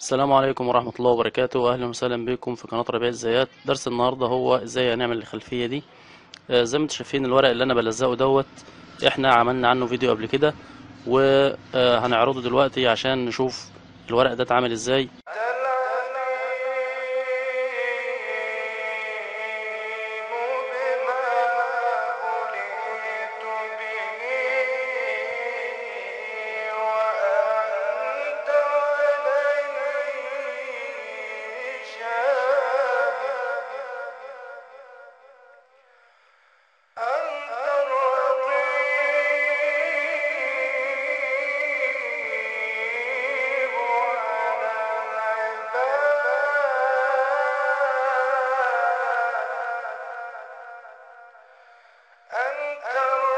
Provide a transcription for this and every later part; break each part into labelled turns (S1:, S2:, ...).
S1: السلام عليكم ورحمة الله وبركاته أهلا وسهلا بكم في قناة ربيع الزيات درس النهاردة هو ازاي هنعمل الخلفية دي آه، زي ما انتم شايفين الورق اللي أنا بلزقه دوت احنا عملنا عنه فيديو قبل كده وهنعرضه دلوقتي عشان نشوف الورق ده اتعمل ازاي
S2: أنت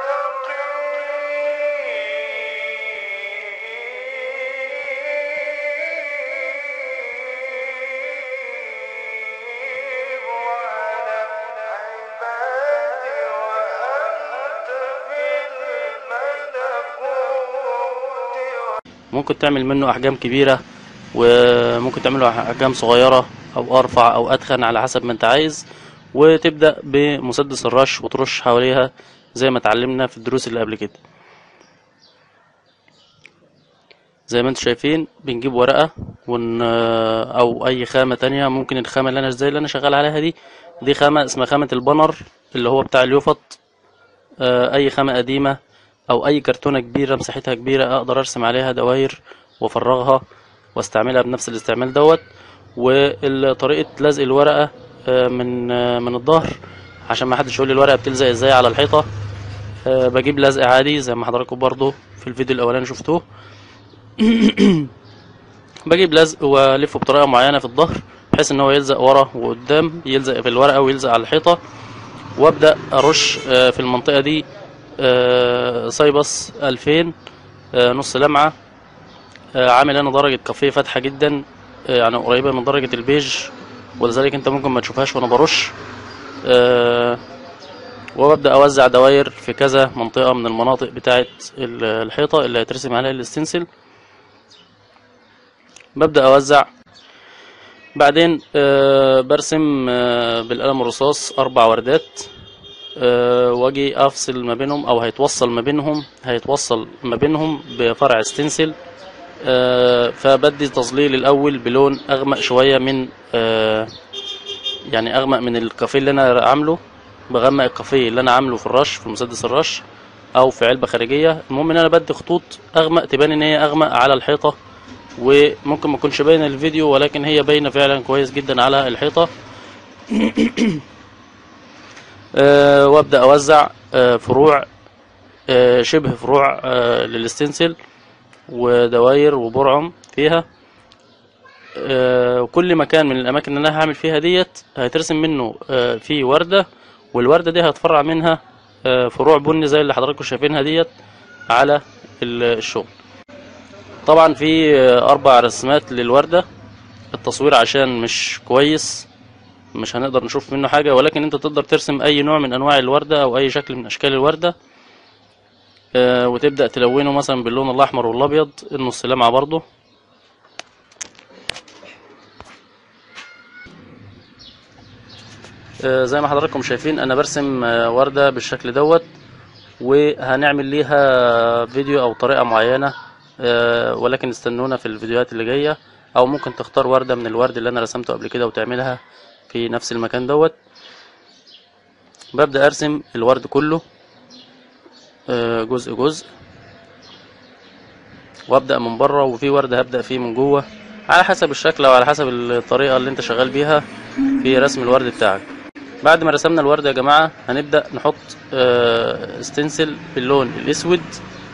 S2: الرقيب على العباد وأنت بالملكوت
S1: ممكن تعمل منه أحجام كبيرة وممكن تعمله أحجام صغيرة أو أرفع أو أتخن على حسب ما أنت عايز وتبدأ بمسدس الرش وترش حواليها زي ما اتعلمنا في الدروس اللي قبل كده زي ما انتم شايفين بنجيب ورقة ون... أو أي خامة تانية ممكن الخامة اللي أنا زي اللي أنا شغال عليها دي دي خامة اسمها خامة البنر اللي هو بتاع اليوفط آه، أي خامة قديمة أو أي كرتونة كبيرة مساحتها كبيرة أقدر أرسم عليها دواير وأفرغها واستعملها بنفس الاستعمال دوت وطريقة لزق الورقة آه، من آه، من الظهر عشان ما حدش يقول لي الورقة بتلزق ازاي على الحيطة آه، بجيب لزق عادي زي ما حضراتكم برضو في الفيديو الأولاني شفتوه بجيب لزق والفه بطريقة معينة في الظهر بحيث ان هو يلزق ورا وقدام يلزق في الورقة ويلزق على الحيطة وابدأ ارش آه، في المنطقة دي آه، سايبس 2000 آه، نص لمعة آه، عامل انا درجة كافيه فاتحة جدا آه، يعني قريبة من درجة البيج ولذلك انت ممكن ما تشوفهاش وانا برش آه، وببدأ اوزع دواير في كذا منطقة من المناطق بتاعة ال- الحيطة اللي هيترسم عليها الاستنسل ببدأ اوزع بعدين آه، برسم آه، بالقلم الرصاص اربع وردات آه، واجي افصل ما بينهم او هيتوصل ما بينهم هيتوصل ما بينهم بفرع ستنسل آه، فبدي تظليل الاول بلون اغمق شويه من آه، يعني اغمق من الكافيه اللي انا عامله بغمق الكافيه اللي انا عامله في الرش في مسدس الرش او في علبه خارجيه المهم ان انا بدي خطوط اغمق تبان ان هي اغمق على الحيطه وممكن ما تكونش باينه الفيديو ولكن هي باينه فعلا كويس جدا على الحيطه آه، وابدا اوزع آه، فروع آه، شبه فروع آه، للاستنسل ودواير وبرعم فيها آه، وكل مكان من الاماكن اللي انا هعمل فيها ديت هيترسم منه آه، في ورده والورده دي هتفرع منها آه، فروع بني زي اللي حضراتكم شايفينها ديت على ال- الشغل طبعا في آه، اربع رسمات للورده التصوير عشان مش كويس مش هنقدر نشوف منه حاجة ولكن انت تقدر ترسم اي نوع من انواع الوردة او اي شكل من اشكال الوردة آه، وتبدأ تلونه مثلا باللون الاحمر والابيض النص لمعة برضو آه، زي ما حضراتكم شايفين انا برسم آه، وردة بالشكل دوت وهنعمل ليها فيديو او طريقة معينة آه، ولكن استنونا في الفيديوهات اللي جاية او ممكن تختار وردة من الورد اللي انا رسمته قبل كده وتعملها في نفس المكان دوت ببدأ ارسم الورد كله آه، جزء جزء وابدأ من بره وفي ورد هبدأ فيه من جوه على حسب الشكل او على حسب الطريقة اللي انت شغال بيها في رسم الورد بتاعك بعد ما رسمنا الورد يا جماعة هنبدأ نحط آه، ستنسل باللون الاسود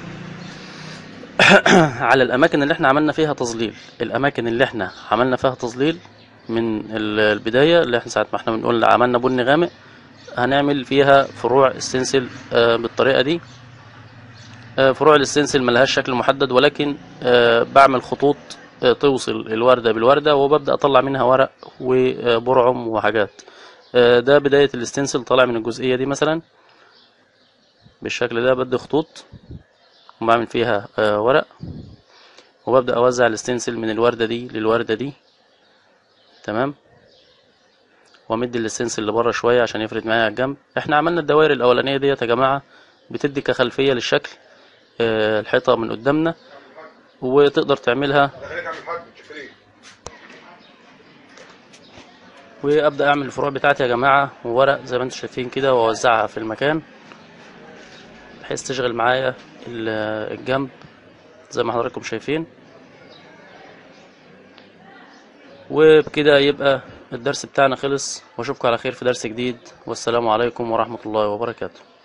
S1: على الاماكن اللي احنا عملنا فيها تظليل الاماكن اللي احنا عملنا فيها تظليل من ال- البداية اللي احنا ساعة ما احنا بنقول عملنا بني غامق هنعمل فيها فروع السنسل آه، بالطريقة دي آه، فروع السنسل ملهاش شكل محدد ولكن آه، بعمل خطوط آه، توصل الوردة بالوردة وببدأ أطلع منها ورق وبرعم وحاجات آه، ده بداية الاستنسل طالع من الجزئية دي مثلا بالشكل ده بدي خطوط وبعمل فيها آه، ورق وببدأ أوزع الستنسل من الوردة دي للوردة دي تمام وامد الستنسل اللي بره شوية عشان يفرد معايا على الجنب احنا عملنا الدوائر الأولانية ديت يا جماعة بتدي كخلفية للشكل آه، الحيطة من قدامنا وتقدر تعملها
S3: خليك عم الحاج تشوف ليه
S1: وابدا اعمل الفروع بتاعتي يا جماعه وورق زي ما انتم شايفين كده واوزعها في المكان بحيث تشغل معايا ال- الجنب زي ما حضراتكم شايفين وبكده يبقى الدرس بتاعنا خلص واشوفكم على خير في درس جديد والسلام عليكم ورحمه الله وبركاته